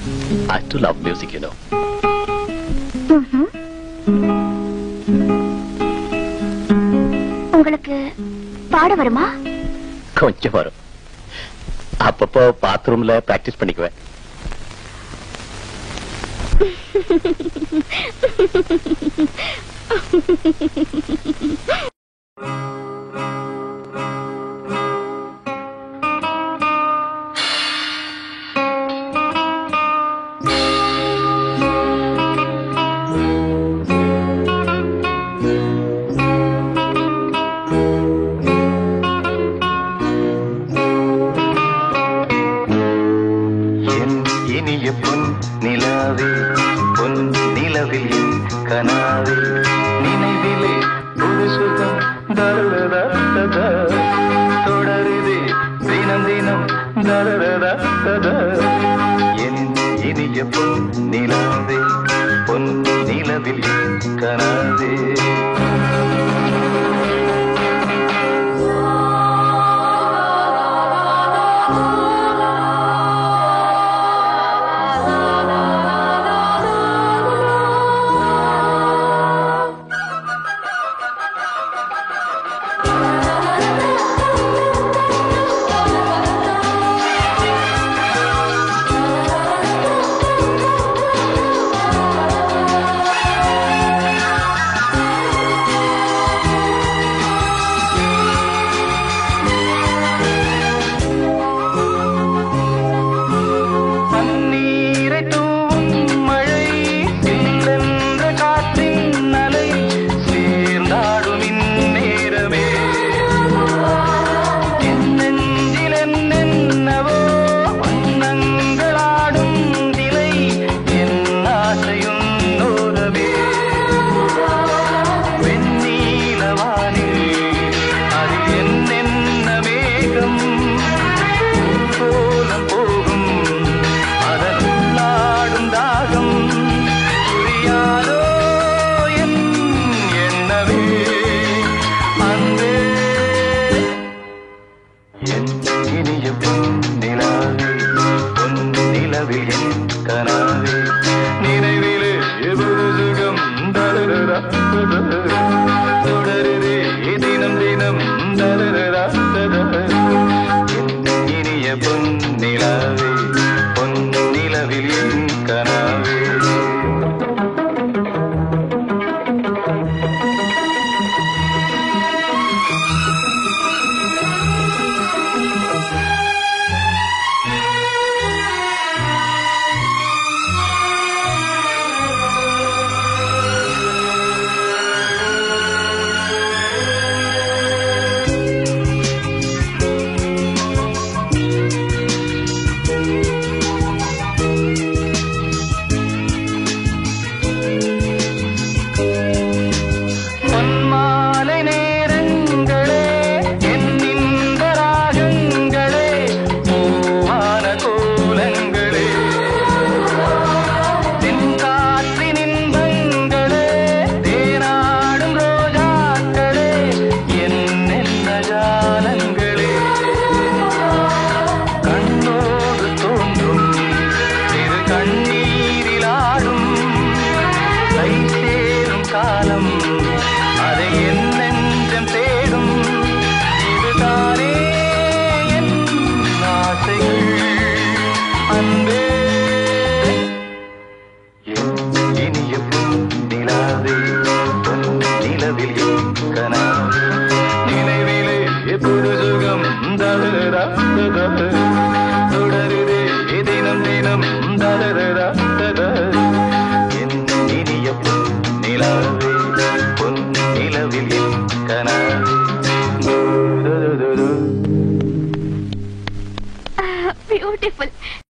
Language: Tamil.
I too love music, you know. ம்ஹும். உங்களுக்கு பாட வருமா கொஞ்சம் வரும் அப்பப்போ பாத்ரூம்ல பிராக்டிஸ் பண்ணிக்குவேன் என் இனிய பொன் நிலாவே பொன் நிலவில் என் கனாவே நினைவிலே ஒரு சுகம் தருதத தொடருதே தினம் தினம் தருதத என் இனிய பொன் நிலாவே பொன் நிலவில் என் கனாவே பன்னீரை தூவும் மழை சில்லென்ற காற்றின் அலை சேர்ந்தாடும் இந்நேரமே என் நெஞ்சில் என்னென்னவோ வண்ணங்களாடும் நிலை என் ஆசையும் நோரவே வெண்ணீலவானில் அது என்னென்ன மேகம் கோலம் போகும் அதனுள்ளாடும் தாகம் புரியாதோ என் எண்ணமே அன்பே என் இனிய பொன் நிலாவே பொன் நிலவில் என் கனாவே நினைவிலே எவ்வளவு சுகம் தருகிறா தொடருதே தினம் தினம் தருகிறா என் இனிய பொன் நிலாவே பொன் நிலவில் என் கனாவே பொன்மாலை நேரங்களே என் இந்த ராகங்களே பூவான கோலங்களே தென்காற்றின் இன்பங்களே தேனாடும் ரோஜாக்களே என்னென்ன ஜாலங்களே கண்ணோடு தோன்றும் சிறு கண்ணீரிலாடும் கை சேரும் காலம் அதை என் நெஞ்சம் தேடும் இதுதானே என் ஆசைகள் அன்பே